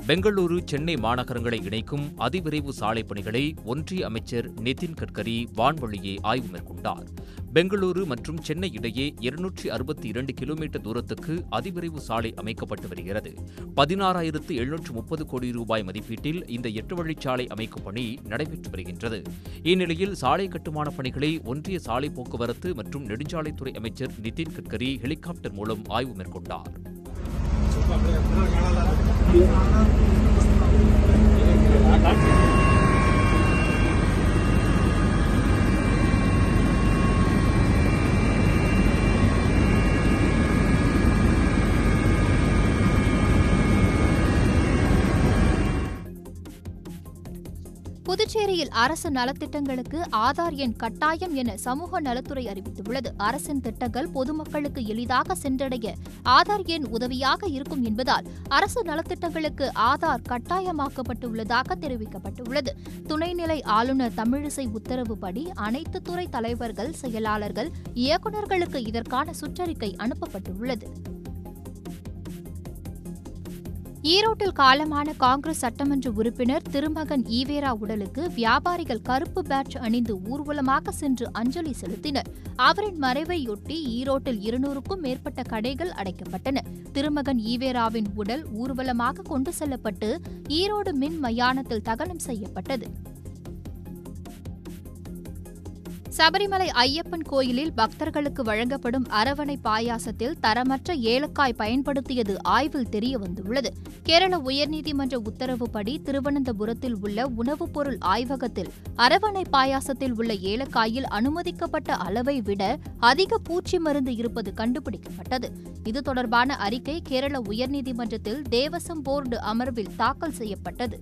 பெங்களூரு சென்னை மாநகரங்களை இணைக்கும் அதிவிரைவு சாலை பணிகளை ஒன்றிய அமைச்சர் நிதின் கட்கரி வான்வழியே ஆய்வு மேற்கொண்டார் பெங்களூரு மற்றும் சென்னை இடையே இருநூற்றி அறுபத்தி இரண்டு கிலோமீட்டர் தூரத்துக்கு அதிவிரைவு சாலை அமைக்கப்பட்டு வருகிறது பதினாறாயிரத்து எழுநூற்று முப்பது கோடி ரூபாய் மதிப்பீட்டில் இந்த எட்டு வழிச்சாலை அமைக்கும் பணி நடைபெற்று வருகின்றது இந்நிலையில் சாலை கட்டுமான பணிகளை ஒன்றிய சாலை போக்குவரத்து மற்றும் நெடுஞ்சாலைத்துறை அமைச்சர் நிதின் கட்கரி ஹெலிகாப்டர் மூலம் ஆய்வு மேற்கொண்டார் புதுச்சேரியில் அரசு நலத்திட்டங்களுக்கு ஆதார் எண் கட்டாயம் என சமூக நலத்துறை அறிவித்துள்ளது அரசின் திட்டங்கள் பொதுமக்களுக்கு எளிதாக சென்றடைய ஆதார் எண் உதவியாக இருக்கும் என்பதால் அரசு நலத்திட்டங்களுக்கு ஆதார் கட்டாயமாக்கப்பட்டுள்ளதாக தெரிவிக்கப்பட்டுள்ளது துணைநிலை ஆளுநர் தமிழிசை உத்தரவுப்படி அனைத்து துறை தலைவர்கள் செயலாளர்கள் இயக்குநர்களுக்கு இதற்கான சுற்றறிக்கை அனுப்பப்பட்டுள்ளது ஈரோட்டில் காலமான காங்கிரஸ் சட்டமன்ற உறுப்பினர் திருமகன் ஈவேரா உடலுக்கு வியாபாரிகள் கருப்பு பேட்ஜ் அணிந்து ஊர்வலமாக சென்று அஞ்சலி செலுத்தினர் அவரின் மறைவையொட்டி ஈரோட்டில் இருநூறுக்கும் மேற்பட்ட கடைகள் அடைக்கப்பட்டன திருமகன் ஈவேராவின் உடல் ஊர்வலமாக கொண்டு செல்லப்பட்டு ஈரோடு மின் மயானத்தில் தகனம் செய்யப்பட்டது சபரிமலை ஐயப்பன் கோயிலில் பக்தர்களுக்கு வழங்கப்படும் அரவணை பாயாசத்தில் தரமற்ற ஏலக்காய் பயன்படுத்தியது ஆய்வில் தெரியவந்துள்ளது கேரள உயர்நீதிமன்ற உத்தரவுப்படி திருவனந்தபுரத்தில் உள்ள உணவுப் பொருள் ஆய்வகத்தில் அரவணை பாயாசத்தில் உள்ள ஏலக்காயில் அனுமதிக்கப்பட்ட அளவை விட அதிக பூச்சி மருந்து இருப்பது கண்டுபிடிக்கப்பட்டது இது தொடர்பான அறிக்கை கேரள உயர்நீதிமன்றத்தில் தேவசம் போர்டு அமர்வில் தாக்கல் செய்யப்பட்டது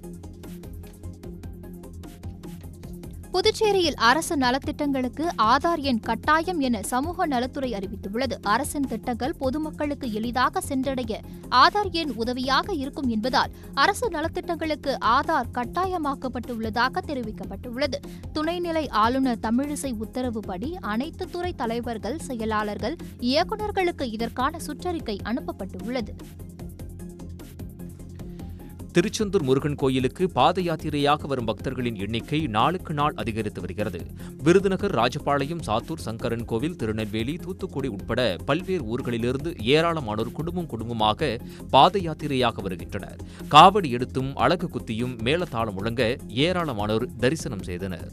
புதுச்சேரியில் அரசு நலத்திட்டங்களுக்கு ஆதார் எண் கட்டாயம் என சமூக நலத்துறை அறிவித்துள்ளது அரசின் திட்டங்கள் பொதுமக்களுக்கு எளிதாக சென்றடைய ஆதார் எண் உதவியாக இருக்கும் என்பதால் அரசு நலத்திட்டங்களுக்கு ஆதார் கட்டாயமாக்கப்பட்டுள்ளதாக தெரிவிக்கப்பட்டுள்ளது துணைநிலை ஆளுநர் தமிழிசை உத்தரவுப்படி அனைத்து துறை தலைவர்கள் செயலாளர்கள் இயக்குநர்களுக்கு இதற்கான சுற்றறிக்கை அனுப்பப்பட்டுள்ளது திருச்செந்தூர் முருகன் கோயிலுக்கு பாத யாத்திரையாக வரும் பக்தர்களின் எண்ணிக்கை நாளுக்கு நாள் அதிகரித்து வருகிறது விருதுநகர் ராஜபாளையம் சாத்தூர் சங்கரன் கோவில் திருநெல்வேலி தூத்துக்குடி உட்பட பல்வேறு ஊர்களிலிருந்து ஏராளமானோர் குடும்பம் குடும்பமாக பாத யாத்திரையாக வருகின்றனர் காவடி எடுத்தும் அழகு குத்தியும் மேளதாளம் முழங்க ஏராளமானோர் தரிசனம் செய்தனர்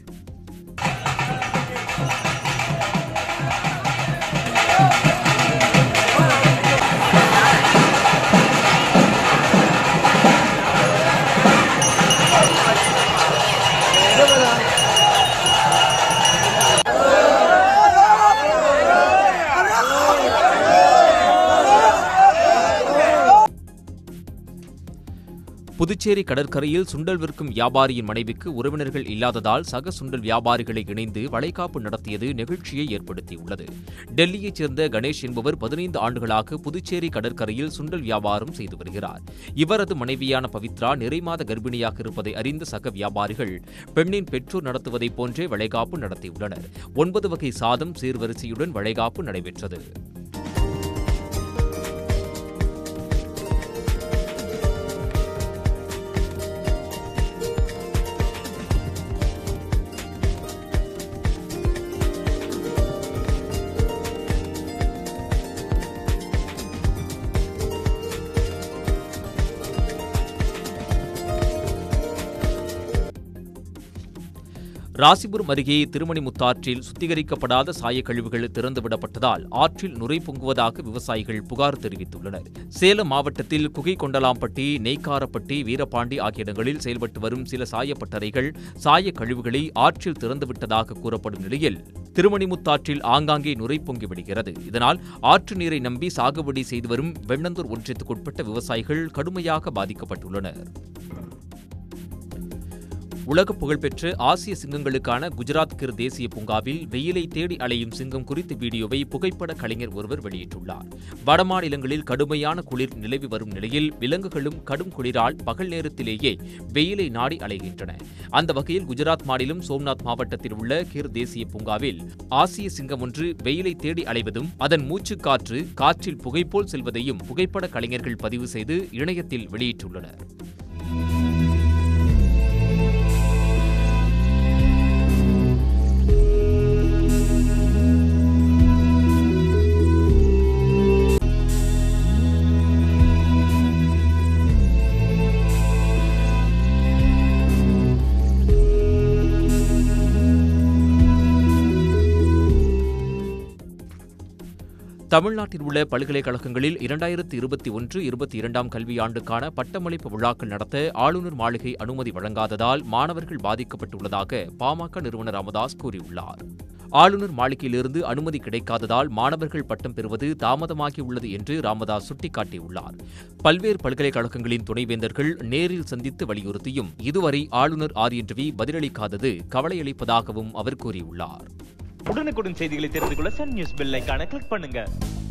புதுச்சேரி கடற்கரையில் சுண்டல் விற்கும் வியாபாரியின் மனைவிக்கு உறவினர்கள் இல்லாததால் சக சுண்டல் வியாபாரிகளை இணைந்து வளைகாப்பு நடத்தியது நெகிழ்ச்சியை ஏற்படுத்தியுள்ளது டெல்லியைச் சேர்ந்த கணேஷ் என்பவர் பதினைந்து ஆண்டுகளாக புதுச்சேரி கடற்கரையில் சுண்டல் வியாபாரம் செய்து வருகிறார் இவரது மனைவியான பவித்ரா நிறைமாத கர்ப்பிணியாக இருப்பதை அறிந்த சக வியாபாரிகள் பெண்ணின் பெற்றோர் நடத்துவதைப் போன்றே வளைகாப்பு நடத்தியுள்ளனர் ஒன்பது வகை சாதம் சீர்வரிசையுடன் வளைகாப்பு நடைபெற்றது ராசிபுரம் அருகே திருமணிமுத்தாற்றில் சுத்திகரிக்கப்படாத சாயக்கழிவுகள் திறந்துவிடப்பட்டதால் ஆற்றில் நுரை பொங்குவதாக விவசாயிகள் புகார் தெரிவித்துள்ளனர் சேலம் மாவட்டத்தில் குகை கொண்டலாம்பட்டி நெய்க்காரப்பட்டி வீரபாண்டி ஆகிய இடங்களில் செயல்பட்டு வரும் சில சாயப்பட்டறைகள் சாயக் கழிவுகளை ஆற்றில் திறந்துவிட்டதாக கூறப்படும் நிலையில் திருமணிமுத்தாற்றில் ஆங்காங்கே நுரை பொங்கி விடுகிறது இதனால் ஆற்று நீரை நம்பி சாகுபடி செய்து வரும் வெண்ணந்தூர் ஒன்றியத்துக்குட்பட்ட விவசாயிகள் கடுமையாக பாதிக்கப்பட்டுள்ளனர் உலக புகழ்பெற்ற ஆசிய சிங்கங்களுக்கான குஜராத் கிர் தேசிய பூங்காவில் வெயிலை தேடி அலையும் சிங்கம் குறித்த வீடியோவை புகைப்பட கலைஞர் ஒருவர் வெளியிட்டுள்ளார் வடமாநிலங்களில் கடுமையான குளிர் நிலவி வரும் நிலையில் விலங்குகளும் கடும் குளிரால் பகல் நேரத்திலேயே வெயிலை நாடி அலைகின்றன அந்த வகையில் குஜராத் மாநிலம் சோம்நாத் மாவட்டத்தில் உள்ள கிர் தேசிய பூங்காவில் ஆசிய சிங்கம் ஒன்று வெயிலை தேடி அலைவதும் அதன் மூச்சு காற்று காற்றில் புகை போல் செல்வதையும் புகைப்பட கலைஞர்கள் பதிவு செய்து இணையத்தில் வெளியிட்டுள்ளனர் தமிழ்நாட்டில் உள்ள பல்கலைக்கழகங்களில் இரண்டாயிரத்து இருபத்தி ஒன்று இருபத்தி இரண்டாம் கல்வியாண்டுக்கான பட்டமளிப்பு விழாக்கள் நடத்த ஆளுநர் மாளிகை அனுமதி வழங்காததால் மாணவர்கள் பாதிக்கப்பட்டுள்ளதாக பாமக நிறுவனர் ராமதாஸ் கூறியுள்ளார் ஆளுநர் மாளிகையிலிருந்து அனுமதி கிடைக்காததால் மாணவர்கள் பட்டம் பெறுவது தாமதமாகியுள்ளது என்று ராமதாஸ் சுட்டிக்காட்டியுள்ளார் பல்வேறு பல்கலைக்கழகங்களின் துணைவேந்தர்கள் நேரில் சந்தித்து வலியுறுத்தியும் இதுவரை ஆளுநர் ஆர் என் ரவி பதிலளிக்காதது கவலையளிப்பதாகவும் அவர் கூறியுள்ளார் உடனுக்குடன் செய்திகளை தெரிந்து கொள்ள சன் நியூஸ் பெல் ஐகானை கிளிக் பண்ணுங்க